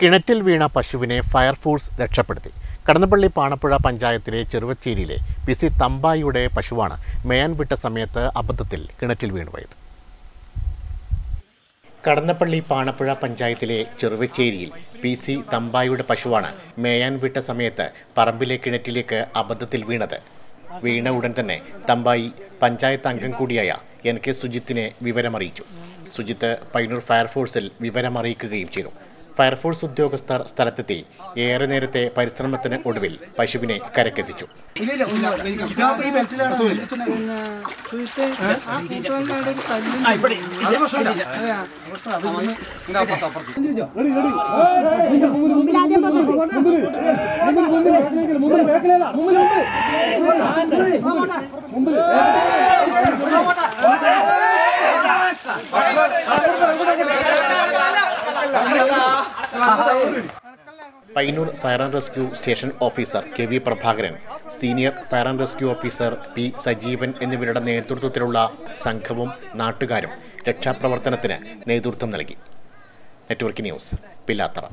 കിണറ്റിൽ വീണ പശുവിനെ ഫയർഫോഴ്സ് രക്ഷപ്പെടുത്തി കടന്നപ്പള്ളി പാണപ്പുഴ പഞ്ചായത്തിലെ ചെറുവച്ചേരിയിലെ പി സി തമ്പായിയുടെ പശുവാണ് മേയാൻ വിട്ട സമയത്ത് അബദ്ധത്തിൽ കിണറ്റിൽ വീണുപോയത് കടന്നപ്പള്ളി പാണപ്പുഴ പഞ്ചായത്തിലെ ചെറുവച്ചേരിയിൽ പി സി തമ്പായിയുടെ പശുവാണ് മേയാൻ വിട്ട സമയത്ത് പറമ്പിലെ കിണറ്റിലേക്ക് അബദ്ധത്തിൽ വീണത് വീണ ഉടൻ തന്നെ തമ്പായി പഞ്ചായത്ത് അംഗം കൂടിയായ എൻ കെ സുജിത്തിനെ വിവരമറിയിച്ചു സുജിത്ത് പൈനൂർ ഫയർഫോഴ്സിൽ വിവരമറിയിക്കുകയും ചെയ്തു ഫയർഫോഴ്സ് ഉദ്യോഗസ്ഥർ സ്ഥലത്തെത്തി ഏറെ നേരത്തെ പരിശ്രമത്തിന് ഒടുവിൽ പശുവിനെ കരക്കെത്തിച്ചു Payyanur fire and rescue station officer K V Prabhakaran senior fire and rescue officer P Sajeevan എന്നിവരുടെ നേതൃത്വത്തിലുള്ള സംഘവും നാട്ടുകാരും രക്ഷാപ്രവർത്തനത്തിന് നേതൃത്വം നൽകി നെറ്റ്വർക്ക് ന്യൂസ് പില്ലാത്തറ